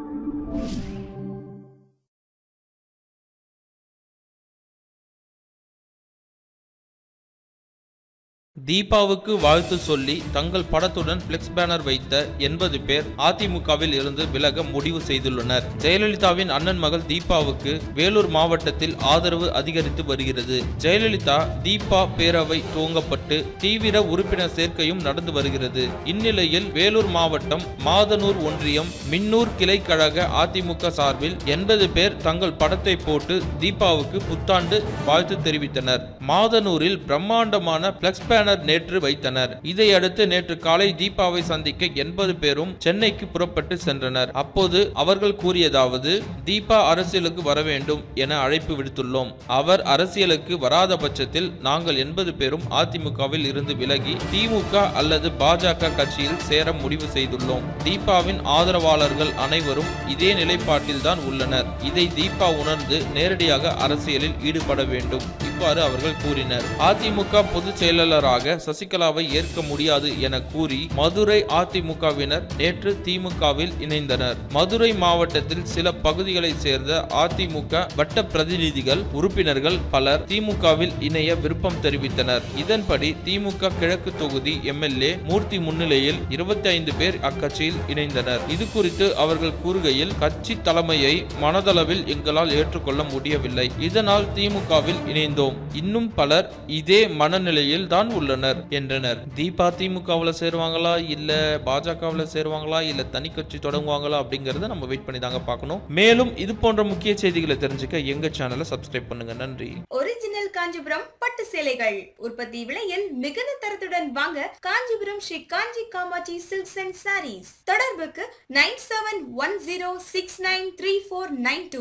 தீபாவுக்கு வாழ்த்து சொல்லி தங்கள் படத்துடன் பிளெக்ஸ் பேனர் வைத்த எண்பது பேர் அதிமுகவில் இருந்து விலக முடிவு செய்துள்ளனர் ஜெயலலிதாவின் அண்ணன் மகள் தீபாவுக்கு வேலூர் மாவட்டத்தில் ஆதரவு அதிகரித்து வருகிறது ஜெயலலிதா தீபா பேரவை துவங்கப்பட்டு தீவிர உறுப்பினர் சேர்க்கையும் நடந்து வருகிறது இந்நிலையில் வேலூர் மாவட்டம் மாதனூர் ஒன்றியம் மின்னூர் கிளை கழக அதிமுக சார்பில் எண்பது பேர் தங்கள் படத்தை போட்டு தீபாவுக்கு புத்தாண்டு வாழ்த்து தெரிவித்தனர் மாதனூரில் பிரம்மாண்டமான பிளக்ஸ் பேனர் நேற்று வைத்தனர் இதையடுத்து நேற்று காலை தீபாவை சந்திக்க எண்பது பேரும் சென்னைக்கு புறப்பட்டு சென்றனர் அப்போது அவர்கள் கூறியதாவது தீபா அரசியலுக்கு வர வேண்டும் என அழைப்பு விடுத்துள்ளோம் அவர் அரசியலுக்கு வராத பட்சத்தில் நாங்கள் எண்பது பேரும் அதிமுகவில் இருந்து விலகி திமுக அல்லது பாஜக கட்சியில் சேர முடிவு செய்துள்ளோம் தீபாவின் ஆதரவாளர்கள் அனைவரும் இதே நிலைப்பாட்டில் தான் உள்ளனர் இதை தீபா உணர்ந்து நேரடியாக அரசியலில் ஈடுபட வேண்டும் இவ்வாறு அவர்கள் கூறினர் அதிமுக பொதுச் செயலாளராக சசிகலாவை ஏற்க முடியாது என கூறி மதுரை அதிமுகவினர் நேற்று திமுகவில் இணைந்தனர் மதுரை மாவட்டத்தில் சில பகுதிகளைச் சேர்ந்த அதிமுக வட்ட பிரதிநிதிகள் உறுப்பினர்கள் பலர் திமுகவில் இணைய விருப்பம் தெரிவித்தனர் இதன்படி திமுக கிழக்கு தொகுதி எம்எல்ஏ மூர்த்தி முன்னிலையில் இருபத்தி ஐந்து பேர் அக்கட்சியில் இணைந்தனர் இது குறித்து அவர்கள் கூறுகையில் கட்சி தலைமையை மனதளவில் எங்களால் ஏற்றுக்கொள்ள முடியவில்லை இதனால் திமுகவில் இணைந்தோம் இன்னும் பலர் இதே மனநிலையில் தான் உள்ளனர் என்றனர் தீபா திமுகவில் சேருவாங்களா இல்ல பாஜகவில் சேருவாங்களா இல்ல தனி கட்சி தொடங்குவாங்களா அப்படிங்கறத நம்ம வெயிட் பண்ணி தாங்க பார்க்கணும் மேலும் இது போன்ற முக்கிய செய்திகளை தெரிஞ்சுக்க எங்க சேனலை சப்ஸ்கிரைப் பண்ணுங்க நன்றி ஒரிஜினல் காஞ்சிபுரம் பட்டு சேலைகள் உற்பத்தி விலையில் மிகுந்த தரத்துடன் வாங்க Kanchipuram Sri Kanchi Kamakshi silks and sarees தொடர்புக்கு nine seven one zero six nine three four nine two